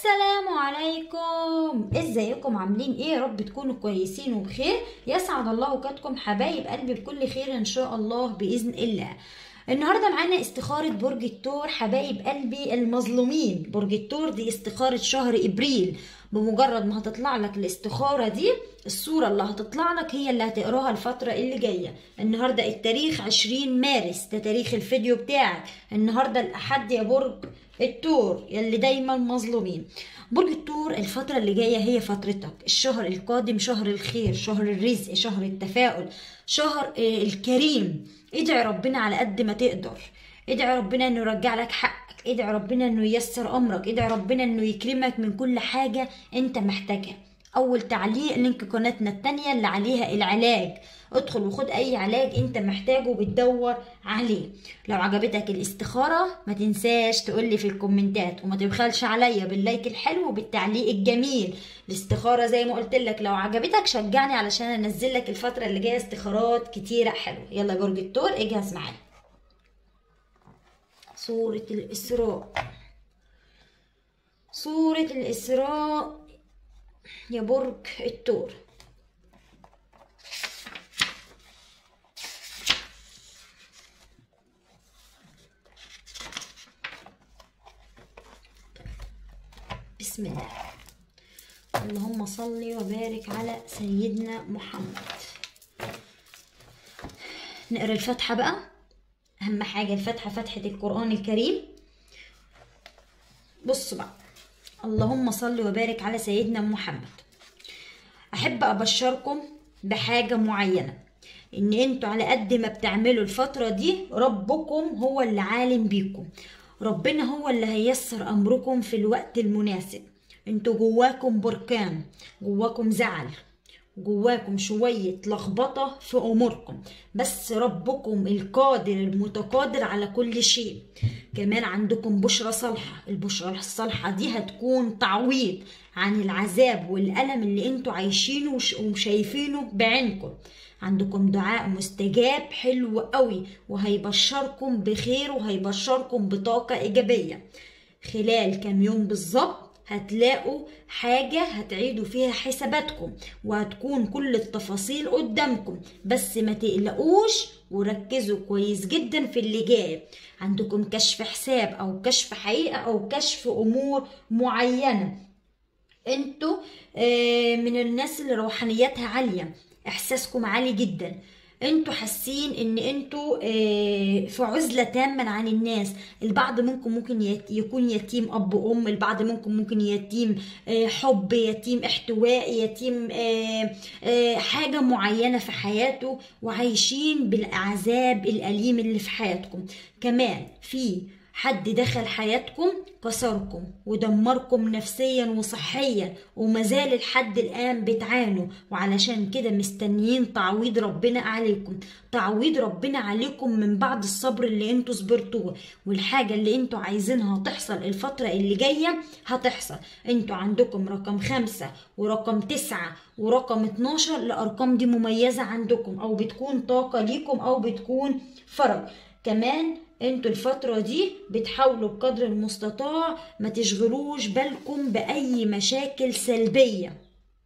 السلام عليكم ازيكم عاملين ايه يا رب تكونوا كويسين وبخير يسعد الله اوقاتكم حبايب قلبي بكل خير ان شاء الله باذن الله النهارده معانا استخارة برج الثور حبايب قلبي المظلومين برج الثور دي استخارة شهر ابريل بمجرد ما هتطلع لك الاستخارة دي الصورة اللي هتطلع لك هي اللي هتقراها الفترة اللي جاية النهاردة التاريخ 20 مارس ده تاريخ الفيديو بتاعك النهاردة الأحد يا برج الثور يلي دايما مظلومين برج الثور الفترة اللي جاية هي فترتك الشهر القادم شهر الخير شهر الرزق شهر التفاؤل شهر آه، الكريم ادعي ربنا على قد ما تقدر ادعي ربنا انه يرجع لك حقك ادعي ربنا انه ييسر امرك ادعي ربنا انه يكرمك من كل حاجة انت محتاجها اول تعليق لينك قناتنا التانية اللي عليها العلاج ادخل وخد اي علاج انت محتاجه وبتدور عليه لو عجبتك الاستخارة ما تنساش تقولي في الكومنتات وما تبخلش عليا باللايك الحلو وبالتعليق الجميل الاستخارة زي ما قلت لك لو عجبتك شجعني علشان انزل لك الفترة اللي جاية استخارات كتيرة حلوة يلا برج الثور اجهز معانا سورة الإسراء سورة الإسراء يا برج الثور بسم الله اللهم صل وبارك على سيدنا محمد نقرا الفاتحة بقى أهم حاجة الفاتحة فتحة القرآن الكريم بصوا بقى اللهم صل وبارك على سيدنا محمد احب ابشركم بحاجه معينه ان انتوا على قد ما بتعملوا الفتره دي ربكم هو اللي عالم بيكم ربنا هو اللي هيسر امركم في الوقت المناسب انتوا جواكم بركان جواكم زعل جواكم شوية لخبطة في أموركم بس ربكم القادر المتقادر على كل شيء كمان عندكم بشرة صالحة البشرة الصالحة دي هتكون تعويض عن العذاب والألم اللي انتوا عايشينه وش- وشايفينه بعينكم عندكم دعاء مستجاب حلو قوي وهيبشركم بخير وهيبشركم بطاقة إيجابية خلال كام يوم بالظبط هتلاقوا حاجة هتعيدوا فيها حساباتكم وهتكون كل التفاصيل قدامكم بس ما تقلقوش وركزوا كويس جدا في اللي جاي عندكم كشف حساب او كشف حقيقة او كشف امور معينة انتوا آه، من الناس اللي روحانياتها عالية احساسكم عالي جدا انتوا حاسين ان انتوا آه، في عزلة تاما عن الناس البعض منكم ممكن يت- يكون يتيم اب وام البعض منكم ممكن يتيم آه، حب يتيم احتواء يتيم آه، آه، حاجة معينة في حياته وعايشين بالاعذاب الاليم اللي في حياتكم كمان في حد دخل حياتكم كسركم ودمركم نفسيا وصحيا وما زال لحد الآن بتعانوا وعلشان كده مستنيين تعويض ربنا عليكم تعويض ربنا عليكم من بعد الصبر اللي انتوا صبرتوه والحاجة اللي انتوا عايزينها تحصل الفترة اللي جاية هتحصل انتوا عندكم رقم خمسة ورقم تسعة ورقم 12 الأرقام دي مميزة عندكم أو بتكون طاقة ليكم أو بتكون فرج كمان انتوا الفترة دي بتحاولوا بقدر المستطاع ما تشغلوش بالكم بأي مشاكل سلبية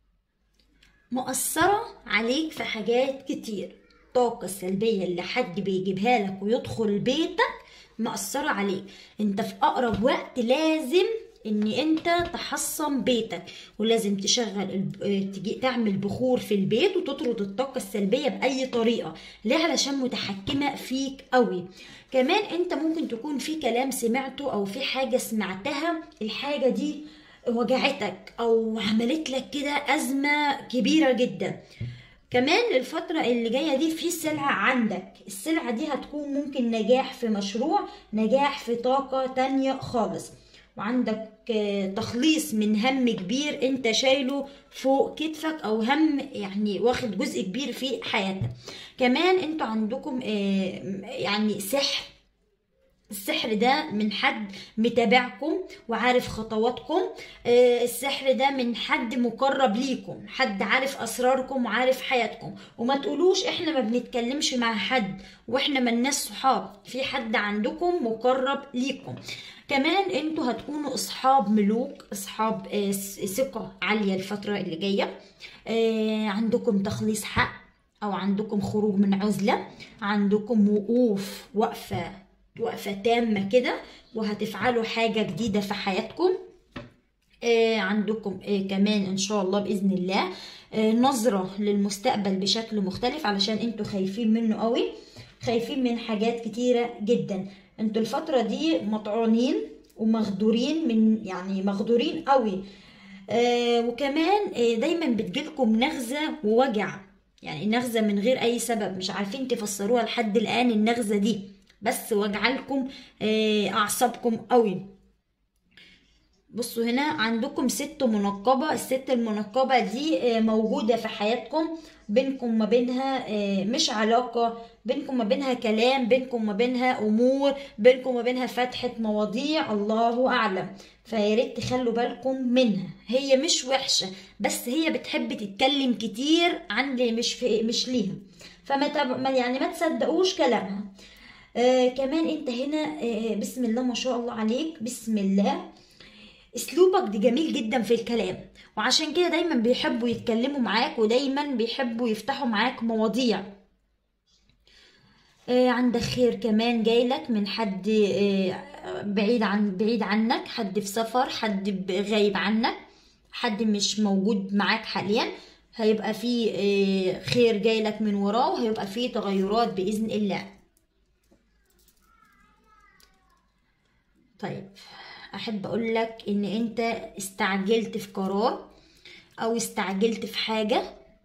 مؤثرة عليك في حاجات كتير الطاقة السلبية اللي حد بيجيبها لك ويدخل بيتك مأثرة عليك انت في أقرب وقت لازم ان انت تحصن بيتك ولازم تشغل الب- اه تجي تعمل بخور في البيت وتطرد الطاقة السلبية بأي طريقة ليه علشان متحكمة فيك قوي كمان انت ممكن تكون في كلام سمعته او في حاجة سمعتها الحاجة دي وجعتك او عملت لك كده ازمه كبيره جدا كمان الفترة اللي جاية دي في سلعة عندك السلعة دي هتكون ممكن نجاح في مشروع نجاح في طاقة تانية خالص وعندك آه، تخليص من هم كبير انت شايله فوق كتفك او هم يعني واخد جزء كبير في حياتك كمان انتوا عندكم آه، يعني سحر السحر ده من حد متابعكم وعارف خطواتكم آه، السحر ده من حد مقرب ليكم حد عارف اسراركم وعارف حياتكم وما تقولوش احنا ما بنتكلمش مع حد واحنا ملناش صحاب في حد عندكم مقرب ليكم كمان انتوا هتكونوا اصحاب ملوك اصحاب آه، س- ثقة عالية الفترة اللي جاية آه، عندكم تخليص حق او عندكم خروج من عزلة عندكم وقوف وقفة وقفة تامة كده وهتفعلوا حاجة جديدة في حياتكم آه، عندكم آه، كمان ان شاء الله باذن الله آه، نظره للمستقبل بشكل مختلف علشان انتوا خايفين منه قوي خايفين من حاجات كتيره جدا انتوا الفتره دي مطعونين ومغدورين من يعني مغدورين قوي آه وكمان آه دايما بتجيلكم نغزه ووجع يعني نغزه من غير اي سبب مش عارفين تفسروها لحد الان النغزه دي بس وجعلكم آه اعصابكم قوي بصوا هنا عندكم ست منقبة الست المنقبة دي آه، موجودة في حياتكم بينكم ما بينها آه، مش علاقة بينكم ما بينها كلام بينكم ما بينها أمور بينكم ما بينها فتحة مواضيع الله أعلم فياريت تخلوا بالكم منها هي مش وحشة بس هي بتحب تتكلم كتير عن اللي مش في مش ليها فما تب... ما- يعني ما تصدقوش كلامها آه كمان انت هنا آه بسم الله ما شاء الله عليك بسم الله اسلوبك دي جميل جدا في الكلام وعشان كده دايما بيحبوا يتكلموا معاك ودايما بيحبوا يفتحوا معاك مواضيع آه، عندك خير كمان جايلك من حد آه، بعيد عن بعيد عنك حد في سفر حد ب- غايب عنك حد مش موجود معاك حاليا هيبقى في آه، خير جايلك من وراه وهيبقى في تغيرات بإذن الله طيب احب اقول لك ان انت استعجلت في قرار او استعجلت في حاجة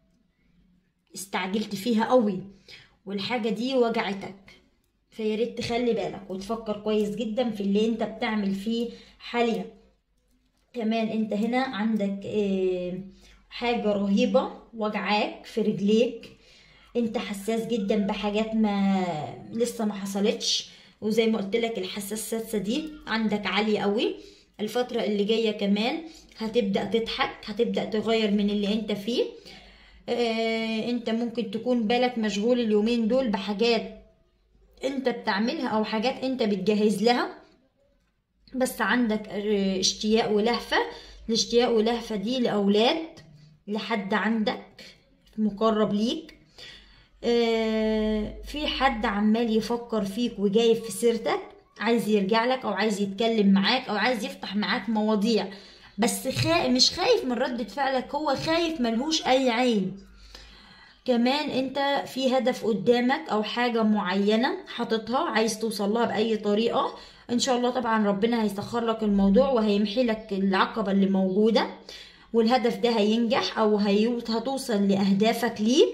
استعجلت فيها قوي والحاجة دي وجعتك فياريت تخلي بالك وتفكر كويس جدا في اللي انت بتعمل فيه حاليا كمان انت هنا عندك آه، حاجة رهيبة وجعاك في رجليك انت حساس جدا بحاجات ما لسه ما حصلتش وزي ما قلت لك الحساسة دي عندك عالية قوي الفترة اللي جاية كمان هتبدأ تضحك هتبدأ تغير من اللي انت فيه اه انت ممكن تكون بالك مشغول اليومين دول بحاجات انت بتعملها او حاجات انت بتجهز لها بس عندك اه، اشتياق ولهفة الاشتياق ولهفة دي لأولاد لحد عندك مقرب ليك آه، في حد عمال يفكر فيك وجايب في سيرتك عايز يرجع لك او عايز يتكلم معاك او عايز يفتح معاك مواضيع بس خا... مش خايف من ردة فعلك هو خايف ملهوش اي عين كمان انت في هدف قدامك او حاجة معينة حاططها عايز توصلها بأي طريقة ان شاء الله طبعا ربنا هيسخر لك الموضوع وهيمحي لك العقبة اللي موجودة والهدف ده هينجح او هي... هتوصل لأهدافك ليه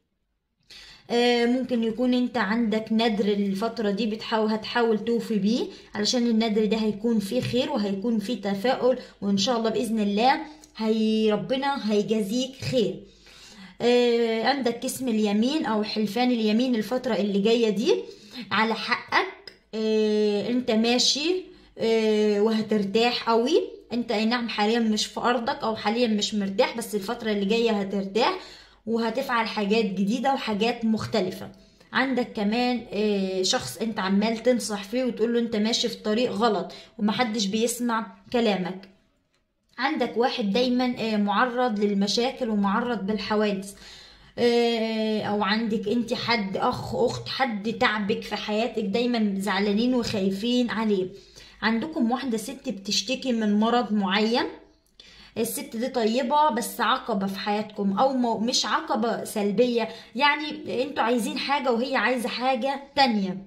آه، ممكن يكون انت عندك ندر الفترة دي بتحاول هتحاول توفي بيه علشان الندر ده هيكون فيه خير وهيكون فيه تفاؤل وان شاء الله بإذن الله هي ربنا هيجازيك خير آه، عندك اسم اليمين او حلفان اليمين الفترة اللي جاية دي على حقك آه، انت ماشي آه، وهترتاح قوي انت اي نعم حاليا مش في ارضك او حاليا مش مرتاح بس الفترة اللي جاية هترتاح وهتفعل حاجات جديدة وحاجات مختلفة عندك كمان آه، شخص انت عمال تنصح فيه وتقول له انت ماشي في طريق غلط ومحدش بيسمع كلامك عندك واحد دايما آه، معرض للمشاكل ومعرض بالحوادث آه، او عندك انت حد اخ اخت حد تعبك في حياتك دايما زعلانين وخايفين عليه عندكم واحدة ست بتشتكي من مرض معين الست دي طيبة بس عقبة في حياتكم او مو مش عقبة سلبية يعني انتوا عايزين حاجة وهي عايزة حاجة تانية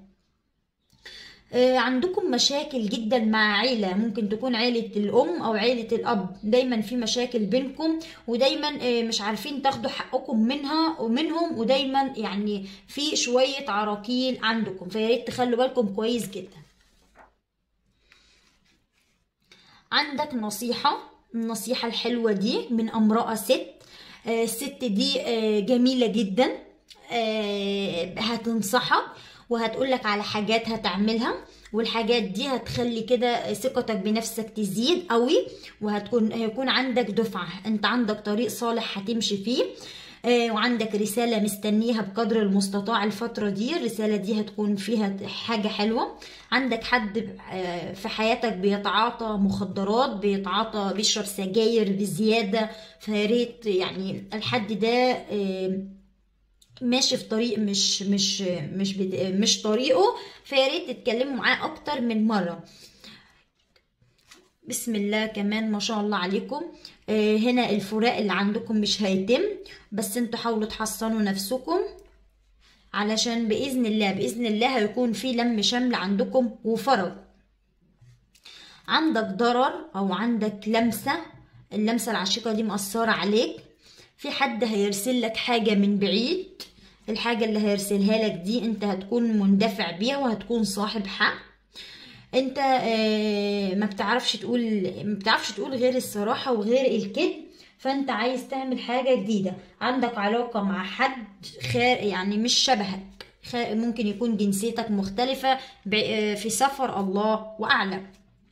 آه، عندكم مشاكل جدا مع عيلة ممكن تكون عيلة الأم أو عيلة الأب دايما في مشاكل بينكم ودايما آه، مش عارفين تاخدوا حقكم منها ومنهم ودايما يعني في شوية عراقيل عندكم فياريت تخلوا بالكم كويس جدا عندك نصيحة النصيحة الحلوة دي من امرأة ست آه، الست دي آه، جميلة جدا آه، هتنصحك وهتقولك على حاجات هتعملها والحاجات دي هتخلي كده ثقتك بنفسك تزيد قوي وهتكون هيكون عندك دفعة انت عندك طريق صالح هتمشي فيه آه وعندك رسالة مستنيها بقدر المستطاع الفترة دي الرسالة دي هتكون فيها حاجة حلوة عندك حد آه في حياتك بيتعاطى مخدرات بيتعاطى بيشرب سجاير بزيادة فياريت يعني الحد ده آه ماشي في طريق مش مش مش بد... مش طريقه فيا ريت تتكلموا معاه اكتر من مره بسم الله كمان ما شاء الله عليكم آه هنا الفراق اللي عندكم مش هيتم بس انتوا حاولوا تحصنوا نفسكم علشان باذن الله باذن الله هيكون في لم شمل عندكم وفرج عندك ضرر او عندك لمسه اللمسه العشيقه دي مأثره عليك في حد هيرسل لك حاجة من بعيد الحاجة اللي هيرسلها لك دي انت هتكون مندفع بيها وهتكون صاحب حق انت اه ما بتعرفش تقول ما بتعرفش تقول غير الصراحة وغير الكذب فانت عايز تعمل حاجة جديدة عندك علاقة مع حد خير يعني مش شبهك ممكن يكون جنسيتك مختلفة في سفر الله وأعلم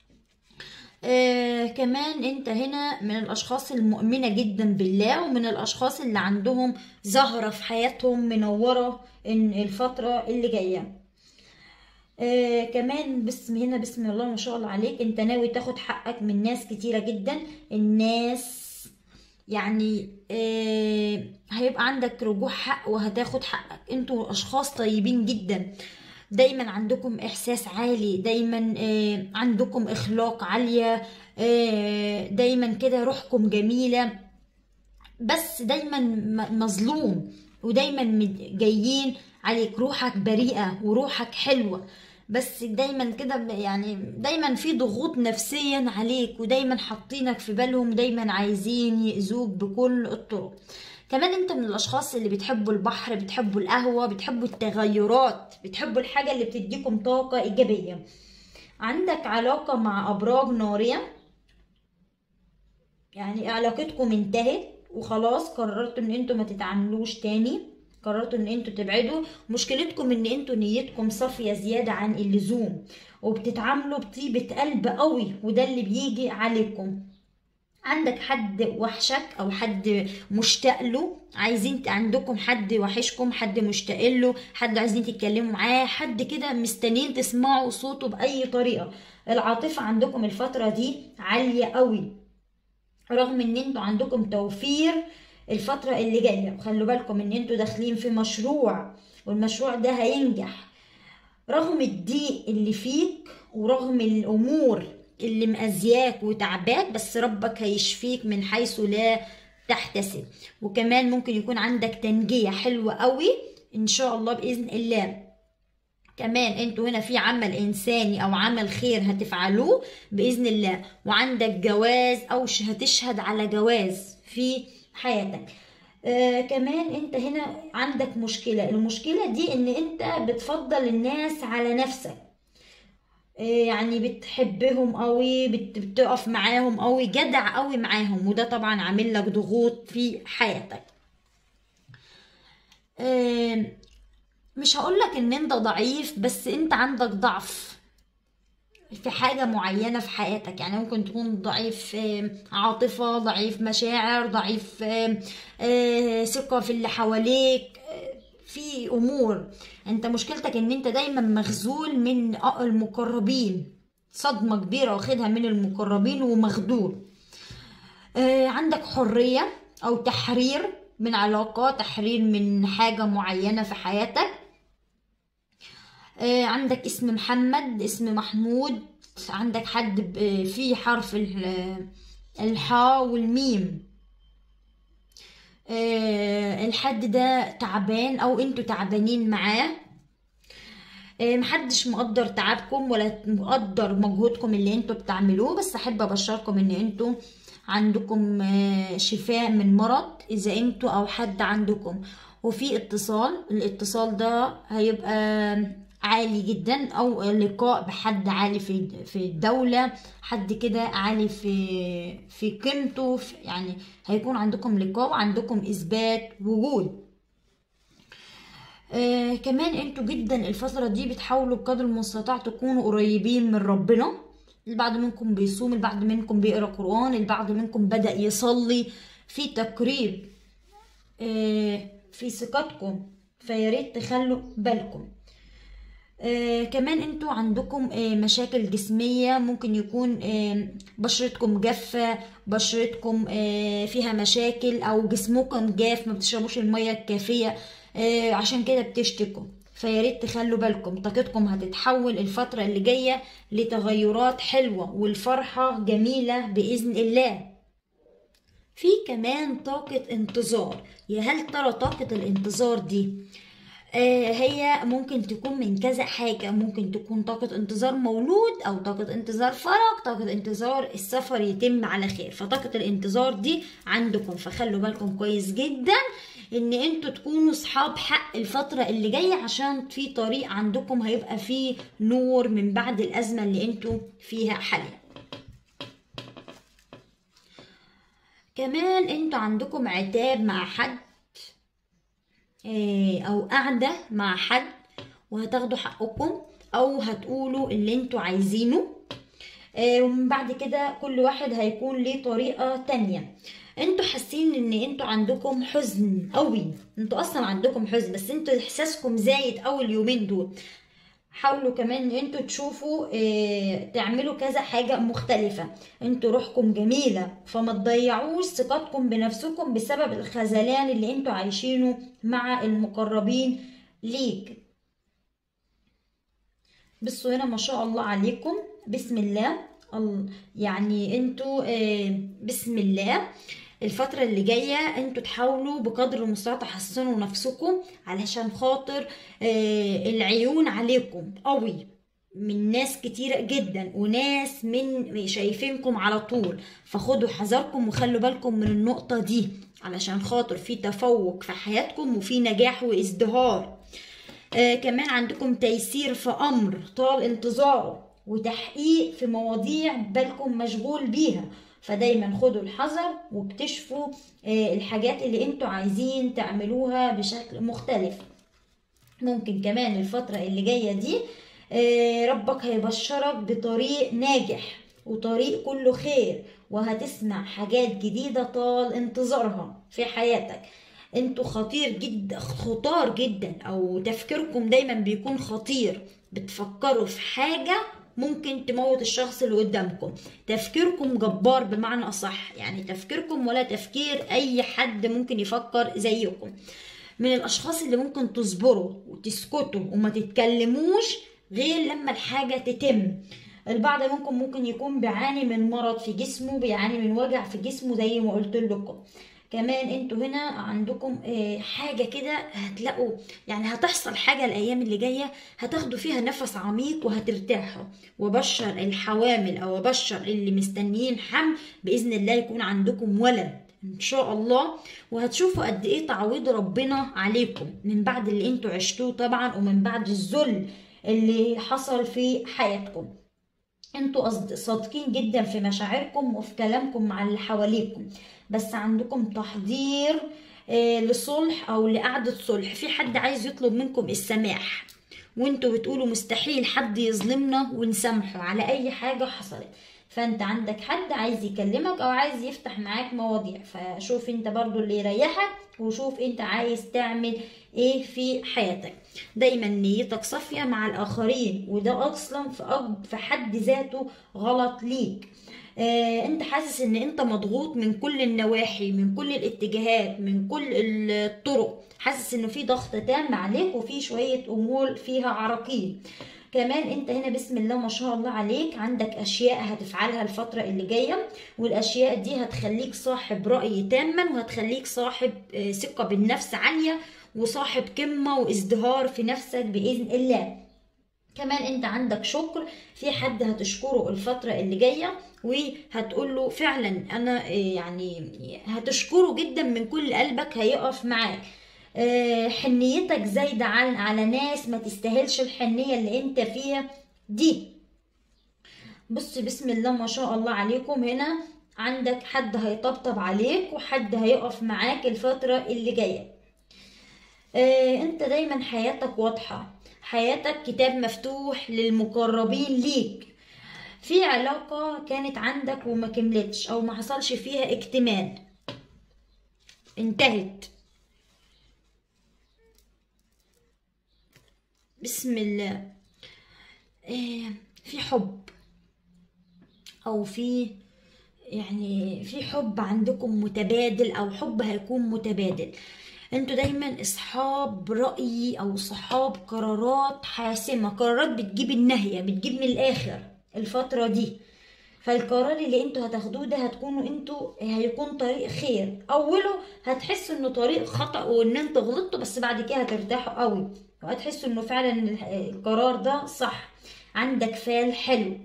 آه كمان انت هنا من الاشخاص المؤمنه جدا بالله ومن الاشخاص اللي عندهم زهره في حياتهم منوره ان الفتره اللي جايه آه كمان بسم هنا بسم الله ما شاء الله عليك انت ناوي تاخد حقك من ناس كتيره جدا الناس يعني آه هيبقى عندك رجوع حق وهتاخد حقك انتوا اشخاص طيبين جدا دايما عندكم احساس عالي دايما آه عندكم اخلاق عاليه آه دايما كده روحكم جميله بس دايما مظلوم ودايما جايين عليك روحك بريئه وروحك حلوه بس دايما كده يعني دايما في ضغوط نفسيا عليك ودايما حاطينك في بالهم دايما عايزين يأذوك بكل الطرق كمان انت من الاشخاص اللي بتحبوا البحر بتحبوا القهوة بتحبوا التغيرات بتحبوا الحاجة اللي بتديكم طاقة ايجابية عندك علاقة مع ابراج نارية يعني علاقتكم انتهت وخلاص قررتوا ان انتوا ما تتعاملوش تاني قررتوا ان انتوا تبعدوا مشكلتكم ان انتوا نيتكم صافية زيادة عن اللزوم وبتتعاملوا بطيبة قلب قوي وده اللي بيجي عليكم عندك حد وحشك او حد مشتاق له عايزين عندكم حد وحشكم حد مشتاق له حد عايزين تتكلموا معاه حد كده مستنيين تسمعوا صوته باي طريقه العاطفه عندكم الفتره دي عاليه قوي رغم ان انتوا عندكم توفير الفتره اللي جايه وخلوا بالكم ان انتوا داخلين في مشروع والمشروع ده هينجح رغم الضيق اللي فيك ورغم الامور اللي مأذياك وتعباك بس ربك هيشفيك من حيث لا تحتسب وكمان ممكن يكون عندك تنجية حلوة قوي ان شاء الله بإذن الله كمان انتوا هنا في عمل انساني او عمل خير هتفعلوه باذن الله وعندك جواز او هتشهد على جواز في حياتك آه كمان انت هنا عندك مشكلة المشكلة دي ان انت بتفضل الناس على نفسك يعني بتحبهم قوي بتقف معاهم قوي جدع قوي معاهم وده طبعا عامل لك ضغوط في حياتك مش هقولك ان انت ضعيف بس انت عندك ضعف في حاجة معينة في حياتك يعني ممكن تكون ضعيف عاطفة ضعيف مشاعر ضعيف ثقة في اللي حواليك في امور انت مشكلتك ان انت دايما مخذول من المقربين صدمة كبيرة واخدها من المقربين ومخذول آه عندك حرية او تحرير من علاقة تحرير من حاجة معينة في حياتك آه عندك اسم محمد اسم محمود عندك حد فيه حرف الحاء والميم أه الحد ده تعبان او انتوا تعبانين معاه أه محدش مقدر تعبكم ولا مقدر مجهودكم اللي انتوا بتعملوه بس احب ابشركم ان انتوا عندكم أه شفاء من مرض اذا انتوا او حد عندكم وفي اتصال الاتصال ده هيبقى عالي جدا او لقاء بحد عالي في في الدوله حد كده عالي في في قيمته يعني هيكون عندكم لقاء وعندكم اثبات وجود آه كمان انتوا جدا الفتره دي بتحاولوا بقدر المستطاع تكونوا قريبين من ربنا البعض منكم بيصوم البعض منكم بيقرا قران البعض منكم بدا يصلي في تقريب آه، في ثقتكم فياريت تخلوا بالكم آه كمان انتوا عندكم آه مشاكل جسمية ممكن يكون آه بشرتكم جافة بشرتكم آه فيها مشاكل او جسمكم جاف ما بتشربوش المية الكافية آه عشان كده بتشتكوا فياريت تخلوا بالكم طاقتكم هتتحول الفترة اللي جاية لتغيرات حلوة والفرحة جميلة بإذن الله في كمان طاقة انتظار يا هل ترى طاقة الانتظار دي آه هي ممكن تكون من كذا حاجة ممكن تكون طاقة انتظار مولود أو طاقة انتظار فرج طاقة انتظار السفر يتم على خير فطاقة الانتظار دي عندكم فخلوا بالكم كويس جدا ان انتوا تكونوا صحاب حق الفترة اللي جاية عشان في طريق عندكم هيبقى فيه نور من بعد الأزمة اللي انتوا فيها حاليا كمان انتوا عندكم عتاب مع حد إيه، او قاعدة مع حد وهتاخدوا حقكم او هتقولوا اللي انتوا عايزينه إيه، ومن بعد كده كل واحد هيكون ليه طريقة تانية انتوا حاسين ان انتوا عندكم حزن قوي انتوا اصلا عندكم حزن بس انتوا احساسكم زايد قوي اليومين دول حاولوا كمان ان انتوا تشوفوا اه تعملوا كذا حاجة مختلفة انتوا روحكم جميلة فما تضيعوش ثقتكم بنفسكم بسبب الخذلان اللي انتوا عايشينه مع المقربين ليك بصوا هنا ما شاء الله عليكم بسم الله ال- يعني انتوا اه بسم الله الفترة اللي جاية انتوا تحاولوا بقدر المستطاع تحسنوا نفسكم علشان خاطر آه العيون عليكم قوي من ناس كتيرة جدا وناس من شايفينكم على طول فخدوا حذركم وخلوا بالكم من النقطة دي علشان خاطر في تفوق في حياتكم وفي نجاح وازدهار آه كمان عندكم تيسير في أمر طال انتظاره وتحقيق في مواضيع بالكم مشغول بيها فدايما خدوا الحذر واكتشفوا آه، الحاجات اللي انتوا عايزين تعملوها بشكل مختلف ممكن كمان الفترة اللي جاية دي آه، ربك هيبشرك بطريق ناجح وطريق كله خير وهتسمع حاجات جديدة طال انتظارها في حياتك انتوا خطير جدا خطار جدا او تفكيركم دايما بيكون خطير بتفكروا في حاجة ممكن تموت الشخص اللي قدامكم تفكيركم جبار بمعنى اصح يعني تفكيركم ولا تفكير اي حد ممكن يفكر زيكم من الاشخاص اللي ممكن تصبروا وتسكتوا وما تتكلموش غير لما الحاجة تتم البعض منكم ممكن يكون بيعاني من مرض في جسمه بيعاني من وجع في جسمه زي ما قلت لكم كمان انتوا هنا عندكم آه، حاجة كده هتلاقوا يعني هتحصل حاجة الأيام اللي جاية هتاخدوا فيها نفس عميق وهترتاحوا وبشر الحوامل أو بشر اللي مستنيين حمل بإذن الله يكون عندكم ولد ان شاء الله وهتشوفوا قد ايه تعويض ربنا عليكم من بعد اللي انتوا عشتوه طبعا ومن بعد الذل اللي حصل في حياتكم انتوا قصد- صادقين جدا في مشاعركم وفي كلامكم مع اللي حواليكم بس عندكم تحضير آه، لصلح او لقعدة صلح في حد عايز يطلب منكم السماح وانتوا بتقولوا مستحيل حد يظلمنا ونسامحه على اي حاجة حصلت فانت عندك حد عايز يكلمك او عايز يفتح معاك مواضيع فشوف انت برضو اللي يريحك وشوف انت عايز تعمل ايه في حياتك دايما نيتك صافية مع الاخرين وده اصلا في أج- في حد ذاته غلط ليك آه، انت حاسس ان انت مضغوط من كل النواحي من كل الاتجاهات من كل الطرق حاسس ان في ضغط تام عليك وفي شوية امور فيها عراقيل كمان انت هنا بسم الله ما شاء الله عليك عندك اشياء هتفعلها الفترة اللي جاية والاشياء دي هتخليك صاحب رأي تاما وهتخليك صاحب آه، ثقة بالنفس عالية وصاحب قمة وازدهار في نفسك بإذن الله كمان انت عندك شكر في حد هتشكره الفترة اللي جاية وهتقول له فعلا انا إيه يعني هتشكره جدا من كل قلبك هيقف معاك آه، حنيتك زايدة عن على ناس ما تستاهلش الحنية اللي انت فيها دي بص بسم الله ما شاء الله عليكم هنا عندك حد هيطبطب عليك وحد هيقف معاك الفترة اللي جاية آه، انت دايما حياتك واضحة حياتك كتاب مفتوح للمقربين ليك في علاقة كانت عندك وما كملتش او ما حصلش فيها اكتمال انتهت بسم الله آه في حب او في يعني في حب عندكم متبادل او حب هيكون متبادل انتوا دايما اصحاب رأي او صحاب قرارات حاسمة قرارات بتجيب النهية بتجيب من الاخر الفترة دي فالقرار اللي انتوا هتاخدوه ده هتكونوا انتوا هيكون طريق خير اوله هتحسوا انه طريق خطأ وان انتوا غلطتوا بس بعد كده هترتاحوا قوي وهتحسوا انه فعلا القرار ده صح عندك فال حلو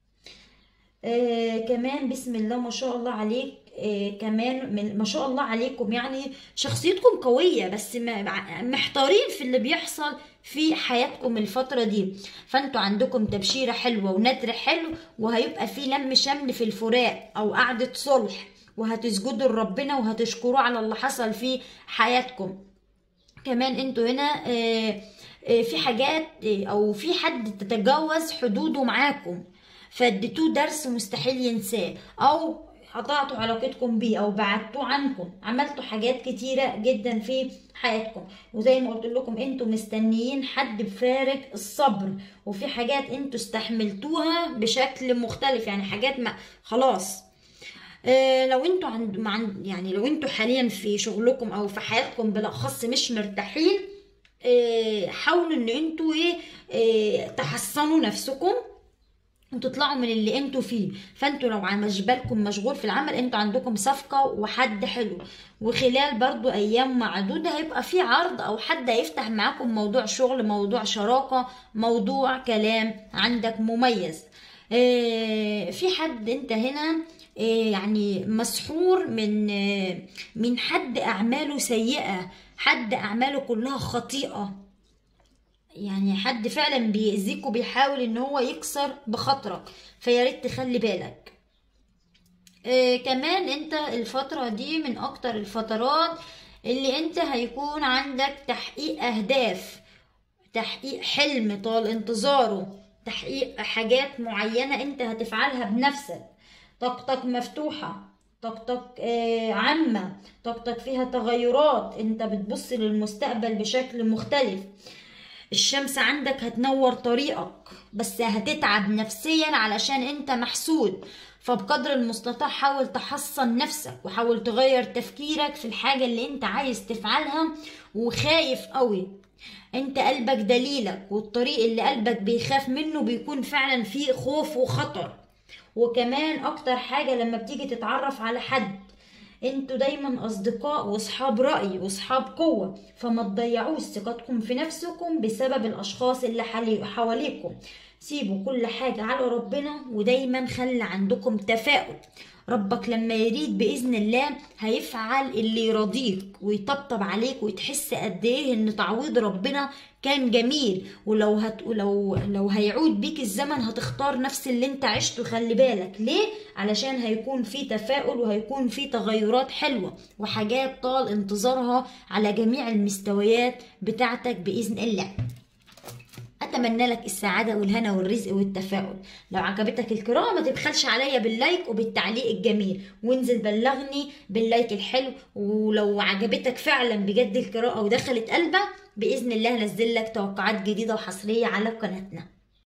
آه كمان بسم الله ما شاء الله عليك آه كمان من ما شاء الله عليكم يعني شخصيتكم قوية بس محتارين في اللي بيحصل في حياتكم الفترة دي فانتوا عندكم تبشيرة حلوة ونتر حلو وهيبقى في لم شمل في الفراق او قعدة صلح وهتسجدوا لربنا وهتشكروا على اللي حصل في حياتكم كمان انتوا هنا آه في حاجات او في حد تتجاوز حدوده معاكم فاديتوه درس مستحيل ينساه او قطعتوا علاقتكم بيه او بعدتوه عنكم عملتوا حاجات كتيرة جدا في حياتكم وزي ما قلت لكم انتوا مستنيين حد بفارق الصبر وفي حاجات انتوا استحملتوها بشكل مختلف يعني حاجات ما خلاص آه لو انتوا عند عند يعني لو انتوا حاليا في شغلكم او في حياتكم بالاخص مش مرتاحين آه حاولوا ان انتوا ايه آه تحسنوا نفسكم وتطلعوا من اللي انتوا فيه فانتوا لو على بالكم مشغول في العمل انتوا عندكم صفقة وحد حلو وخلال برضو ايام معدودة هيبقى في عرض او حد هيفتح معاكم موضوع شغل موضوع شراكة موضوع كلام عندك مميز اه في حد انت هنا اه يعني مسحور من اه من حد اعماله سيئة حد اعماله كلها خطيئة يعني حد فعلا بيأذيك وبيحاول ان هو يكسر بخاطرك فيا ريت تخلي بالك آه كمان انت الفترة دي من اكتر الفترات اللي انت هيكون عندك تحقيق اهداف تحقيق حلم طال انتظاره تحقيق حاجات معينة انت هتفعلها بنفسك طاقتك مفتوحة طاقتك آه عامة طاقتك فيها تغيرات انت بتبص للمستقبل بشكل مختلف الشمس عندك هتنور طريقك بس هتتعب نفسيا علشان انت محسود فبقدر المستطاع حاول تحصن نفسك وحاول تغير تفكيرك في الحاجة اللي انت عايز تفعلها وخايف قوي انت قلبك دليلك والطريق اللي قلبك بيخاف منه بيكون فعلا فيه خوف وخطر وكمان اكتر حاجة لما بتيجي تتعرف على حد انتوا دايما اصدقاء واصحاب رأي واصحاب قوة فما تضيعوش ثقتكم في نفسكم بسبب الاشخاص اللي حواليكم سيبوا كل حاجة على ربنا ودايما خلي عندكم تفاؤل ربك لما يريد بإذن الله هيفعل اللي يرضيك ويطبطب عليك وتحس قد ايه ان تعويض ربنا كان جميل ولو هت... لو لو هيعود بيك الزمن هتختار نفس اللي انت عشته خلي بالك ليه علشان هيكون في تفاؤل وهيكون في تغيرات حلوه وحاجات طال انتظارها على جميع المستويات بتاعتك باذن الله اتمنى لك السعاده والهنا والرزق والتفاؤل لو عجبتك القراءه ما تبخلش عليا باللايك وبالتعليق الجميل وانزل بلغني باللايك الحلو ولو عجبتك فعلا بجد القراءه ودخلت قلبك باذن الله هنزل لك توقعات جديده وحصريه على قناتنا